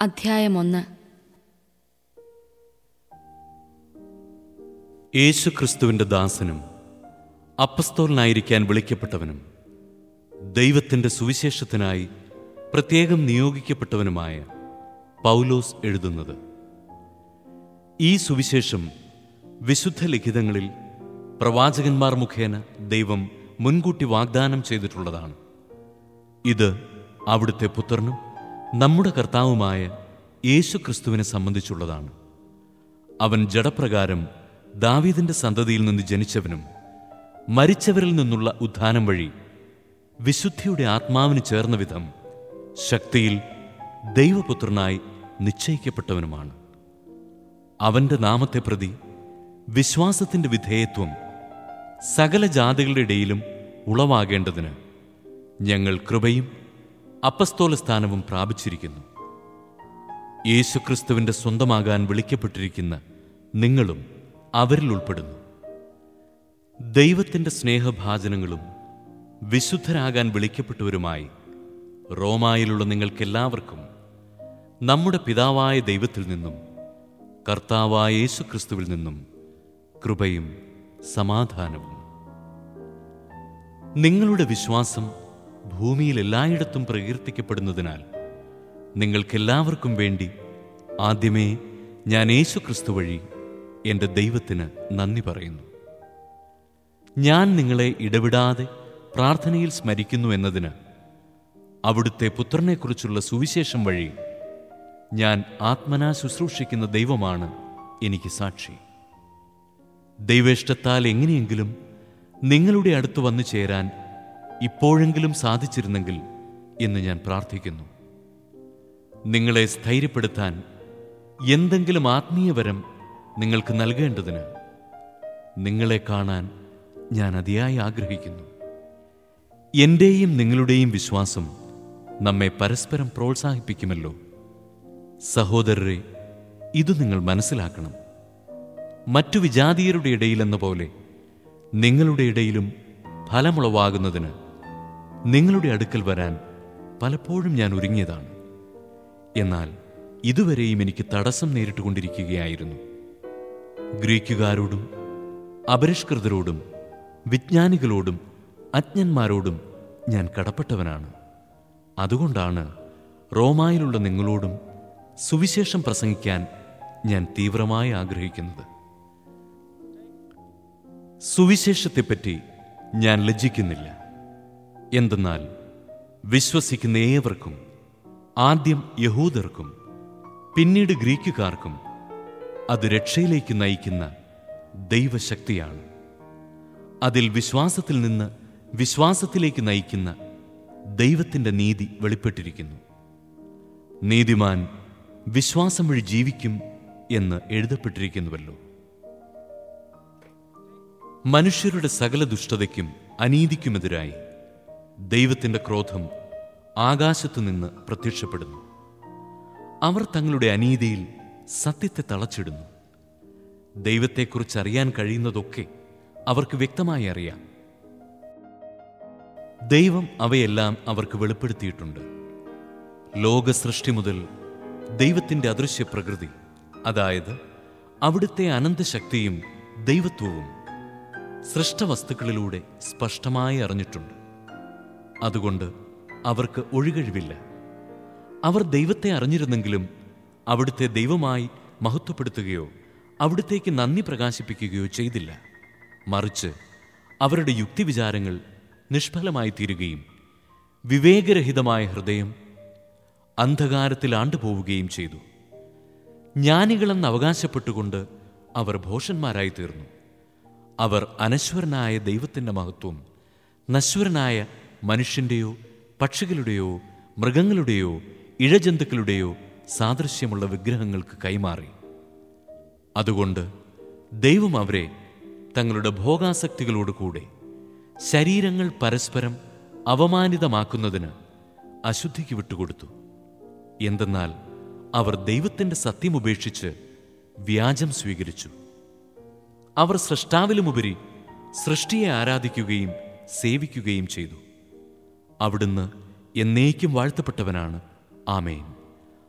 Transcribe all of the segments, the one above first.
അധ്യായം ഒന്ന് യേശുക്രിസ്തുവിന്റെ ദാസനും അപ്പസ്തോലനായിരിക്കാൻ വിളിക്കപ്പെട്ടവനും ദൈവത്തിന്റെ സുവിശേഷത്തിനായി പ്രത്യേകം നിയോഗിക്കപ്പെട്ടവനുമായ പൗലോസ് എഴുതുന്നത് ഈ സുവിശേഷം വിശുദ്ധ ലിഖിതങ്ങളിൽ പ്രവാചകന്മാർ മുഖേന ദൈവം മുൻകൂട്ടി വാഗ്ദാനം ചെയ്തിട്ടുള്ളതാണ് ഇത് അവിടുത്തെ പുത്രനും നമ്മുടെ കർത്താവുമായ യേശുക്രിസ്തുവിനെ സംബന്ധിച്ചുള്ളതാണ് അവൻ ജഡപ്രകാരം ദാവീദിന്റെ സന്തതിയിൽ നിന്ന് ജനിച്ചവനും മരിച്ചവരിൽ നിന്നുള്ള ഉത്ഥാനം വഴി വിശുദ്ധിയുടെ ആത്മാവിന് ചേർന്ന വിധം ശക്തിയിൽ ദൈവപുത്രനായി നിശ്ചയിക്കപ്പെട്ടവനുമാണ് അവന്റെ നാമത്തെ പ്രതി വിശ്വാസത്തിന്റെ വിധേയത്വം സകല ജാതികളുടെ ഇടയിലും ഉളവാകേണ്ടതിന് ഞങ്ങൾ കൃപയും അപ്പസ്തോല സ്ഥാനവും പ്രാപിച്ചിരിക്കുന്നു യേശുക്രിസ്തുവിന്റെ സ്വന്തമാകാൻ വിളിക്കപ്പെട്ടിരിക്കുന്ന നിങ്ങളും അവരിൽ ഉൾപ്പെടുന്നു ദൈവത്തിന്റെ സ്നേഹഭാജനങ്ങളും വിശുദ്ധരാകാൻ വിളിക്കപ്പെട്ടവരുമായി റോമായിലുള്ള നിങ്ങൾക്കെല്ലാവർക്കും നമ്മുടെ പിതാവായ ദൈവത്തിൽ നിന്നും കർത്താവായ യേശുക്രിസ്തുവിൽ നിന്നും കൃപയും സമാധാനവും നിങ്ങളുടെ വിശ്വാസം ഭൂമിയിൽ എല്ലായിടത്തും പ്രകീർത്തിക്കപ്പെടുന്നതിനാൽ നിങ്ങൾക്കെല്ലാവർക്കും വേണ്ടി ആദ്യമേ ഞാൻ യേശുക്രിസ്തു വഴി എൻ്റെ ദൈവത്തിന് നന്ദി പറയുന്നു ഞാൻ നിങ്ങളെ ഇടവിടാതെ പ്രാർത്ഥനയിൽ സ്മരിക്കുന്നു എന്നതിന് അവിടുത്തെ പുത്രനെക്കുറിച്ചുള്ള സുവിശേഷം വഴി ഞാൻ ആത്മനാ ശുശ്രൂഷിക്കുന്ന ദൈവമാണ് എനിക്ക് സാക്ഷി ദൈവേഷ്ടത്താൽ എങ്ങനെയെങ്കിലും നിങ്ങളുടെ അടുത്ത് വന്നു ചേരാൻ ഇപ്പോഴെങ്കിലും സാധിച്ചിരുന്നെങ്കിൽ എന്ന് ഞാൻ പ്രാർത്ഥിക്കുന്നു നിങ്ങളെ സ്ഥൈര്യപ്പെടുത്താൻ എന്തെങ്കിലും ആത്മീയവരം നിങ്ങൾക്ക് നൽകേണ്ടതിന് നിങ്ങളെ കാണാൻ ഞാൻ അതിയായി ആഗ്രഹിക്കുന്നു എന്റെയും നിങ്ങളുടെയും വിശ്വാസം നമ്മെ പരസ്പരം പ്രോത്സാഹിപ്പിക്കുമല്ലോ സഹോദരരെ ഇത് നിങ്ങൾ മനസ്സിലാക്കണം മറ്റു വിജാതീയരുടെ ഇടയിലെന്ന പോലെ നിങ്ങളുടെ ഇടയിലും ഫലമുളവാകുന്നതിന് നിങ്ങളുടെ അടുക്കൽ വരാൻ പലപ്പോഴും ഞാൻ ഒരുങ്ങിയതാണ് എന്നാൽ ഇതുവരെയും എനിക്ക് തടസ്സം നേരിട്ടുകൊണ്ടിരിക്കുകയായിരുന്നു ഗ്രീക്കുകാരോടും അപരിഷ്കൃതരോടും വിജ്ഞാനികളോടും അജ്ഞന്മാരോടും ഞാൻ കടപ്പെട്ടവനാണ് അതുകൊണ്ടാണ് റോമായിലുള്ള നിങ്ങളോടും സുവിശേഷം പ്രസംഗിക്കാൻ ഞാൻ തീവ്രമായി ആഗ്രഹിക്കുന്നത് സുവിശേഷത്തെപ്പറ്റി ഞാൻ ലജ്ജിക്കുന്നില്ല എന്തെന്നാൽ വിശ്വസിക്കുന്ന ഏവർക്കും ആദ്യം യഹൂദർക്കും പിന്നീട് ഗ്രീക്കുകാർക്കും അത് രക്ഷയിലേക്ക് നയിക്കുന്ന ദൈവശക്തിയാണ് അതിൽ വിശ്വാസത്തിൽ നിന്ന് വിശ്വാസത്തിലേക്ക് നയിക്കുന്ന ദൈവത്തിൻ്റെ നീതി വെളിപ്പെട്ടിരിക്കുന്നു നീതിമാൻ വിശ്വാസം വഴി ജീവിക്കും എന്ന് എഴുതപ്പെട്ടിരിക്കുന്നുവല്ലോ മനുഷ്യരുടെ സകല ദുഷ്ടതയ്ക്കും അനീതിക്കുമെതിരായി ദൈവത്തിന്റെ ക്രോധം ആകാശത്തു നിന്ന് പ്രത്യക്ഷപ്പെടുന്നു അവർ തങ്ങളുടെ അനീതിയിൽ സത്യത്തെ തളച്ചിടുന്നു ദൈവത്തെക്കുറിച്ച് അറിയാൻ കഴിയുന്നതൊക്കെ അവർക്ക് വ്യക്തമായി അറിയാം ദൈവം അവയെല്ലാം അവർക്ക് വെളിപ്പെടുത്തിയിട്ടുണ്ട് ലോക സൃഷ്ടി മുതൽ ദൈവത്തിന്റെ അദൃശ്യ പ്രകൃതി അതായത് അവിടുത്തെ അനന്തശക്തിയും ദൈവത്വവും സൃഷ്ടവസ്തുക്കളിലൂടെ സ്പഷ്ടമായി അറിഞ്ഞിട്ടുണ്ട് അതുകൊണ്ട് അവർക്ക് ഒഴികഴിവില്ല അവർ ദൈവത്തെ അറിഞ്ഞിരുന്നെങ്കിലും അവിടുത്തെ ദൈവമായി മഹത്വപ്പെടുത്തുകയോ അവിടുത്തേക്ക് നന്ദി പ്രകാശിപ്പിക്കുകയോ ചെയ്തില്ല മറിച്ച് അവരുടെ യുക്തിവിചാരങ്ങൾ നിഷ്ഫലമായി തീരുകയും വിവേകരഹിതമായ ഹൃദയം അന്ധകാരത്തിൽ ആണ്ടുപോവുകയും ചെയ്തു ജ്ഞാനികളെന്ന് അവകാശപ്പെട്ടുകൊണ്ട് അവർ ഭോഷന്മാരായി തീർന്നു അവർ അനശ്വരനായ ദൈവത്തിൻ്റെ മഹത്വം നശ്വരനായ മനുഷ്യൻ്റെയോ പക്ഷികളുടെയോ മൃഗങ്ങളുടെയോ ഇഴജന്തുക്കളുടെയോ സാദൃശ്യമുള്ള വിഗ്രഹങ്ങൾക്ക് കൈമാറി അതുകൊണ്ട് ദൈവം അവരെ തങ്ങളുടെ ഭോഗാസക്തികളോട് കൂടെ ശരീരങ്ങൾ പരസ്പരം അവമാനിതമാക്കുന്നതിന് അശുദ്ധിക്ക് വിട്ടുകൊടുത്തു എന്തെന്നാൽ അവർ ദൈവത്തിൻ്റെ സത്യം ഉപേക്ഷിച്ച് വ്യാജം സ്വീകരിച്ചു അവർ സൃഷ്ടാവിലുമുപരി സൃഷ്ടിയെ ആരാധിക്കുകയും സേവിക്കുകയും ചെയ്തു അവിടുന്ന് എന്നേക്കും വാഴ്ത്തപ്പെട്ടവനാണ് ആമേൻ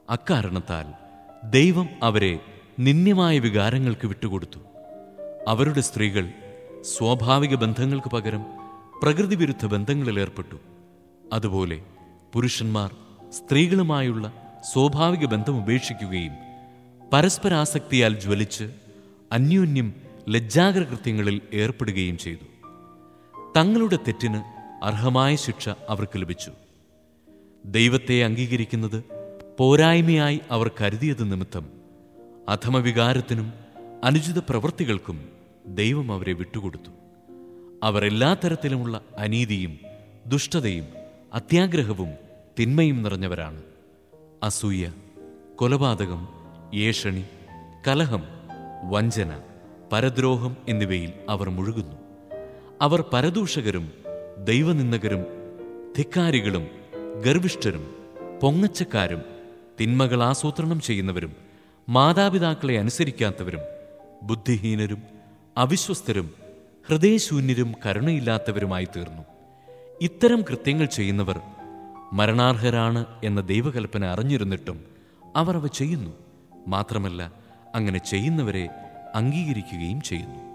അക്കാരണത്താൽ ദൈവം അവരെ നിന്ദ്യമായ വികാരങ്ങൾക്ക് വിട്ടുകൊടുത്തു അവരുടെ സ്ത്രീകൾ സ്വാഭാവിക ബന്ധങ്ങൾക്ക് പകരം പ്രകൃതി വിരുദ്ധ ബന്ധങ്ങളിൽ ഏർപ്പെട്ടു അതുപോലെ പുരുഷന്മാർ സ്ത്രീകളുമായുള്ള സ്വാഭാവിക ബന്ധം ഉപേക്ഷിക്കുകയും പരസ്പരാസക്തിയാൽ ജ്വലിച്ച് അന്യോന്യം ലജ്ജാകരകൃത്യങ്ങളിൽ ഏർപ്പെടുകയും ചെയ്തു തങ്ങളുടെ തെറ്റിന് അർഹമായ ശിക്ഷ അവർക്ക് ലഭിച്ചു ദൈവത്തെ അംഗീകരിക്കുന്നത് പോരായ്മയായി അവർ കരുതിയത് നിമിത്തം അധമവികാരത്തിനും അനുചിത പ്രവൃത്തികൾക്കും ദൈവം അവരെ വിട്ടുകൊടുത്തു അവർ എല്ലാ തരത്തിലുമുള്ള അനീതിയും ദുഷ്ടതയും അത്യാഗ്രഹവും തിന്മയും നിറഞ്ഞവരാണ് അസൂയ കൊലപാതകം ഏഷണി കലഹം വഞ്ചന പരദ്രോഹം എന്നിവയിൽ അവർ മുഴുകുന്നു അവർ പരദൂഷകരും ദൈവനിന്ദകരും ധിക്കാരികളും ഗർവിഷ്ഠരും പൊങ്ങച്ചക്കാരും തിന്മകൾ ആസൂത്രണം ചെയ്യുന്നവരും മാതാപിതാക്കളെ അനുസരിക്കാത്തവരും ബുദ്ധിഹീനരും അവിശ്വസ്തരും ഹൃദയശൂന്യരും കരുണയില്ലാത്തവരുമായി തീർന്നു ഇത്തരം കൃത്യങ്ങൾ ചെയ്യുന്നവർ മരണാർഹരാണ് എന്ന ദൈവകൽപ്പന അറിഞ്ഞിരുന്നിട്ടും അവർ അവ ചെയ്യുന്നു മാത്രമല്ല അങ്ങനെ ചെയ്യുന്നവരെ അംഗീകരിക്കുകയും ചെയ്യുന്നു